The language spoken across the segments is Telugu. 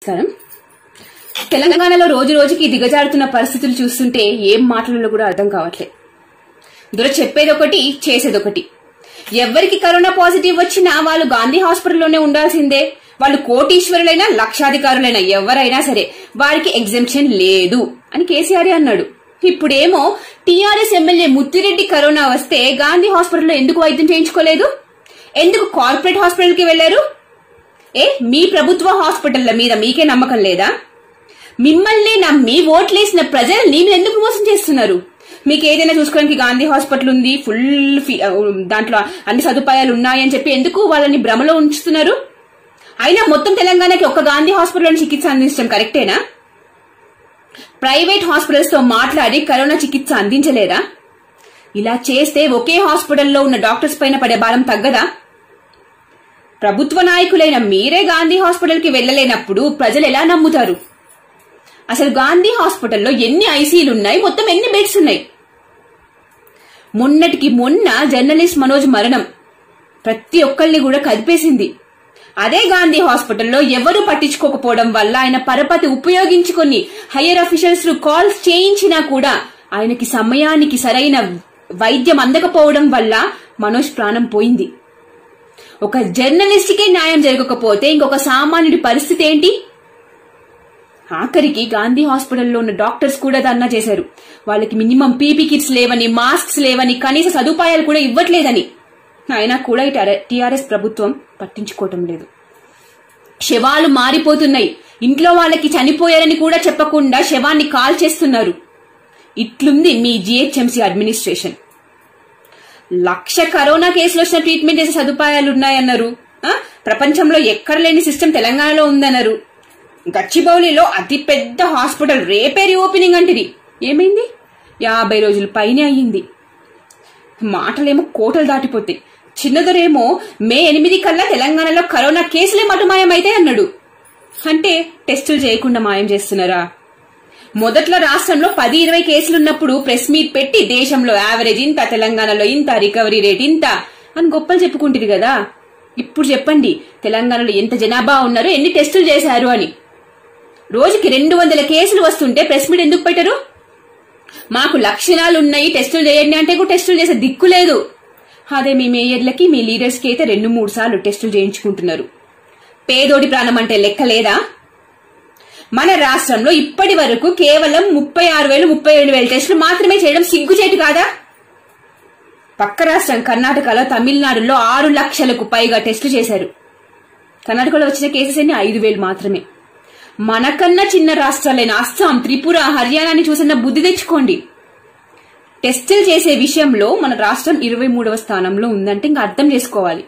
నమస్కారం తెలంగాణలో రోజు రోజుకి దిగజారుతున్న పరిస్థితులు చూస్తుంటే ఏం మాటలలో కూడా అర్థం కావట్లేదు దొర చెప్పేది ఒకటి చేసేది ఒకటి ఎవరికి కరోనా పాజిటివ్ వచ్చినా వాళ్ళు గాంధీ హాస్పిటల్లోనే ఉండాల్సిందే వాళ్ళు కోటీశ్వరులైనా లక్షాధికారులైనా ఎవరైనా సరే వారికి ఎగ్జంప్షన్ లేదు అని కేసీఆర్ అన్నాడు ఇప్పుడేమో టీఆర్ఎస్ ఎమ్మెల్యే ముత్తిరెడ్డి కరోనా వస్తే గాంధీ హాస్పిటల్లో ఎందుకు వైద్యం చేయించుకోలేదు ఎందుకు కార్పొరేట్ హాస్పిటల్కి వెళ్లారు ఏ మీ ప్రభుత్వ హాస్పిటల్ల మీద మీకే నమ్మకం లేదా మిమ్మల్ని నమ్మి ఓట్లేసిన ప్రజల్ని మీరు ఎందుకు మోసం చేస్తున్నారు మీకు ఏదైనా చూసుకోవడానికి గాంధీ హాస్పిటల్ ఉంది ఫుల్ ఫీ- ఆ, దాంట్లో అన్ని సదుపాయాలు ఉన్నాయని చెప్పి ఎందుకు వాళ్ళని భ్రమలో ఉంచుతున్నారు అయినా మొత్తం తెలంగాణకి ఒక్క గాంధీ హాస్పిటల్లో చికిత్స అందించడం కరెక్టేనా ప్రైవేట్ హాస్పిటల్స్ తో మాట్లాడి కరోనా చికిత్స అందించలేరా ఇలా చేస్తే ఒకే హాస్పిటల్లో ఉన్న డాక్టర్స్ పైన పడే భారం తగ్గదా ప్రభుత్వ నాయకులైన మీరే గాంధీ హాస్పిటల్కి వెళ్ళలేనప్పుడు ప్రజలు ఎలా నమ్ముతారు అసలు గాంధీ హాస్పిటల్లో ఎన్ని ఐసీలు ఉన్నాయి మొత్తం ఎన్ని బెడ్స్ ఉన్నాయి మొన్నటికి మొన్న జర్నలిస్ట్ మనోజ్ మరణం ప్రతి ఒక్కరిని కూడా కదిపేసింది అదే గాంధీ హాస్పిటల్లో ఎవరు పట్టించుకోకపోవడం వల్ల ఆయన పరపతి ఉపయోగించుకొని హయ్యర్ అఫీషియల్స్ కాల్స్ చేయించినా కూడా ఆయనకి సమయానికి సరైన వైద్యం అందకపోవడం వల్ల మనోజ్ ప్రాణం పోయింది ఒక జర్నలిస్ట్కే న్యాయం జరగకపోతే ఇంకొక సామాన్యుడి పరిస్థితి ఏంటి ఆఖరికి గాంధీ హాస్పిటల్లో ఉన్న డాక్టర్స్ కూడా ధర్నా చేశారు వాళ్ళకి మినిమం పీపీ కిట్స్ లేవని మాస్క్స్ లేవని కనీస సదుపాయాలు కూడా ఇవ్వట్లేదని అయినా కూడా ఈ టీఆర్ఎస్ ప్రభుత్వం పట్టించుకోవటం లేదు శవాలు మారిపోతున్నాయి ఇంట్లో వాళ్ళకి చనిపోయారని కూడా చెప్పకుండా శవాన్ని కాల్ చేస్తున్నారు ఇట్లుంది మీ జిహెచ్ఎంసీ అడ్మినిస్ట్రేషన్ లక్ష కరోనా కేసులు వచ్చిన ట్రీట్మెంట్ చేసే సదుపాయాలు ఉన్నాయన్నారు ఆ? ప్రపంచంలో ఎక్కడ లేని సిస్టమ్ తెలంగాణలో ఉందన్నారు గచ్చిబౌలిలో అతి పెద్ద హాస్పిటల్ రేపే రీఓపెనింగ్ అంటిది ఏమైంది యాభై రోజుల పైనే అయ్యింది మాటలేమో కోటలు దాటిపోతాయి చిన్నదరేమో మే ఎనిమిది కల్లా తెలంగాణలో కరోనా కేసులే మటుమాయమైతే అన్నాడు అంటే టెస్టులు చేయకుండా మాయం చేస్తున్నారా మొదట్లో రాష్ట్రంలో పది ఇరవై కేసులున్నప్పుడు ప్రెస్ మీట్ పెట్టి దేశంలో యావరేజ్ ఇంత తెలంగాణలో ఇంత రికవరీ రేట్ ఇంత అని గొప్పలు చెప్పుకుంటుంది కదా ఇప్పుడు చెప్పండి తెలంగాణలో ఎంత జనాభా ఉన్నారో ఎన్ని టెస్టులు చేశారు అని రోజుకి రెండు వందల కేసులు వస్తుంటే ప్రెస్ మీట్ ఎందుకు పెట్టరు మాకు లక్షణాలు ఉన్నాయి టెస్టులు చేయండి అంటే కూడా టెస్టులు చేసే దిక్కు లేదు అదే మీ మేయర్లకి మీ లీడర్స్కి అయితే రెండు మూడు సార్లు టెస్టులు చేయించుకుంటున్నారు పేదోడి ప్రాణం అంటే లెక్క లేదా మన రాష్ట్రంలో ఇప్పటి వరకు కేవలం ముప్పై ఆరు వేలు ముప్పై ఏడు వేల టెస్టులు మాత్రమే చేయడం సిగ్గుచేటు కాదా పక్క రాష్ట్రం కర్ణాటకలో తమిళనాడులో ఆరు లక్షలకు పైగా టెస్టులు చేశారు కర్ణాటకలో వచ్చిన కేసెస్ అన్ని ఐదు వేలు మాత్రమే మనకన్నా చిన్న రాష్ట్రాలైన అస్సాం త్రిపుర హర్యానాని చూసిన బుద్ధి తెచ్చుకోండి టెస్టులు చేసే విషయంలో మన రాష్ట్రం ఇరవై మూడవ స్థానంలో ఉందంటే ఇంకా అర్థం చేసుకోవాలి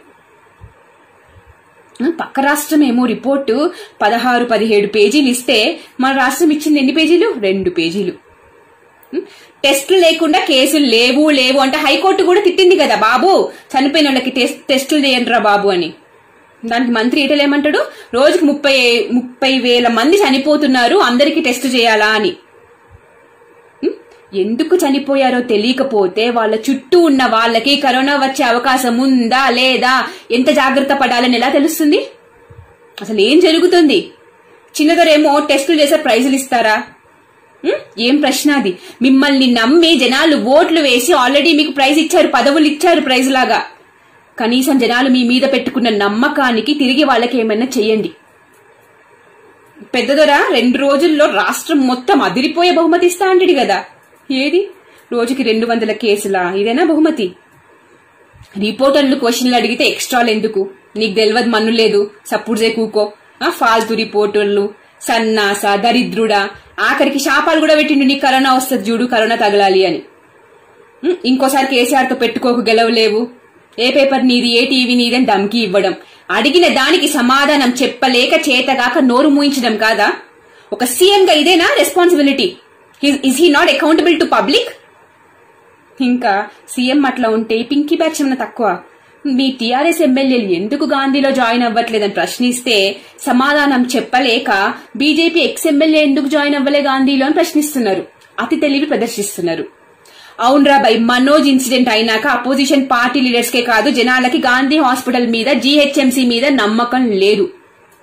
పక్క రాష్ట్రం ఏమో రిపోర్టు పదహారు పదిహేడు పేజీలు ఇస్తే మన రాష్ట్రం ఇచ్చింది ఎన్ని పేజీలు రెండు పేజీలు టెస్టులు లేకుండా కేసులు లేవు లేవు అంటే హైకోర్టు కూడా తిట్టింది కదా బాబు చనిపోయిన వాళ్ళకి టెస్ట్ టెస్టులు చేయండిరా బాబు అని దానికి మంత్రి ఈటలు ఏమంటాడు రోజుకి ముప్పై ముప్పై వేల మంది చనిపోతున్నారు అందరికీ టెస్ట్ చేయాలా అని ఉం? ఎందుకు చనిపోయారో తెలియకపోతే వాళ్ళ చుట్టూ ఉన్న వాళ్ళకి కరోనా వచ్చే అవకాశం ఉందా లేదా ఎంత జాగ్రత్త పడాలని ఎలా తెలుస్తుంది అసలు ఏం జరుగుతుంది చిన్నదరేమో టెస్టులు చేసే ప్రైజులు ఇస్తారా ఉం? ఏం ప్రశ్న అది మిమ్మల్ని నమ్మి జనాలు ఓట్లు వేసి ఆల్రెడీ మీకు ప్రైజ్ ఇచ్చారు పదవులు ఇచ్చారు ప్రైజ్ లాగా కనీసం జనాలు మీ మీద పెట్టుకున్న నమ్మకానికి తిరిగి వాళ్ళకి ఏమైనా చెయ్యండి పెద్దదొర రెండు రోజుల్లో రాష్ట్రం మొత్తం అదిరిపోయే బహుమతి ఇస్తా అంటాడు కదా ఏది రోజుకి రెండు వందల కేసులా ఇదేనా బహుమతి రిపోర్టర్లు క్వశ్చన్లు అడిగితే ఎక్స్ట్రాలు ఎందుకు నీకు తెలియదు మన్ను లేదు సప్పుడు చే కూకో ఆ ఫాల్తు రిపోర్టర్లు సన్నాస దరిద్రుడా ఆఖరికి శాపాలు కూడా పెట్టిండు నీకు కరోనా వస్తుంది చూడు కరోనా తగలాలి అని ఉం, ఇంకోసారి కేసీఆర్ తో పెట్టుకోకు గెలవలేవు ఏ పేపర్ నీది ఏ టీవీ నీది అని ధమ్కి ఇవ్వడం అడిగిన దానికి సమాధానం చెప్పలేక చేతగాక నోరు మూయించడం కాదా ఒక సీఎం గా ఇదేనా responsibility is he not accountable to public ఇంకా సీఎం అట్లా ఉంటే ఈ పింకీ బ్యాచ్ ఏమన్నా తక్కువ మీ టీఆర్ఎస్ ఎమ్మెల్యేలు ఎందుకు గాంధీలో జాయిన్ అవ్వట్లేదని ప్రశ్నిస్తే సమాధానం చెప్పలేక బీజేపీ ఎక్స్ ఎమ్మెల్యే ఎందుకు జాయిన్ అవ్వలే గాంధీలో అని ప్రశ్నిస్తున్నారు అతి తెలివి ప్రదర్శిస్తున్నారు అవునరా బై మనోజ్ ఇన్సిడెంట్ అయినాక అపోజిషన్ పార్టీ లీడర్స్ కే కాదు జనాలకి గాంధీ హాస్పిటల్ మీద జీహెచ్ఎంసీ మీద నమ్మకం లేదు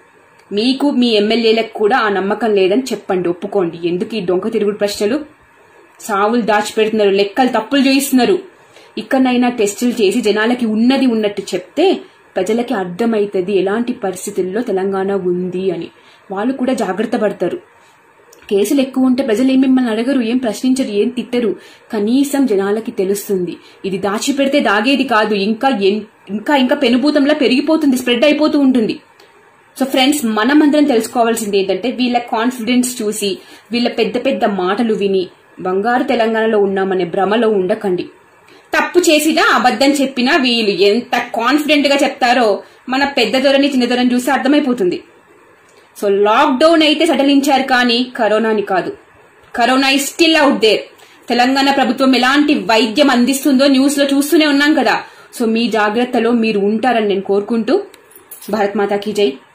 మీకు మీ ఎమ్మెల్యేలకు కూడా ఆ నమ్మకం లేదని చెప్పండి ఒప్పుకోండి ఎందుకు ఈ డొంక తిరుగుడు ప్రశ్నలు సావులు దాచిపెడుతున్నారు లెక్కలు తప్పులు చూయిస్తున్నారు ఇక్కడనైనా టెస్టులు చేసి జనాలకి ఉన్నది ఉన్నట్టు చెప్తే ప్రజలకి అర్థమైతుంది ఎలాంటి పరిస్థితుల్లో తెలంగాణ ఉంది అని వాళ్ళు కూడా జాగ్రత్త పడతారు కేసులు ఎక్కువ ఉంటే ప్రజలు ఏం మిమ్మల్ని అడగరు ఏం ప్రశ్నించరు ఏం తిట్టరు కనీసం జనాలకి తెలుస్తుంది ఇది దాచిపెడితే దాగేది కాదు ఇంకా ఎన్- ఇంకా ఇంకా పెనుభూతంలా పెరిగిపోతుంది స్ప్రెడ్ అయిపోతూ ఉంటుంది సో ఫ్రెండ్స్ మనమందరం తెలుసుకోవాల్సింది ఏంటంటే వీళ్ళ కాన్ఫిడెన్స్ చూసి వీళ్ళ పెద్ద పెద్ద మాటలు విని బంగారు తెలంగాణలో ఉన్నామనే భ్రమలో ఉండకండి తప్పు చేసినా అబద్ధం చెప్పినా వీళ్ళు ఎంత కాన్ఫిడెంట్ గా చెప్తారో మన పెద్ద దొరని చిన్న దొరని చూసి అర్థమైపోతుంది సో లాక్డౌన్ అయితే సడలించారు కానీ కరోనాని కాదు corona is still out there Telangana ప్రభుత్వం ఎలాంటి వైద్యం అందిస్తుందో న్యూస్ లో చూస్తూనే ఉన్నాం కదా సో మీ జాగ్రత్తలో మీరు ఉంటారని నేను కోరుకుంటూ భారత్ మాతాకి జై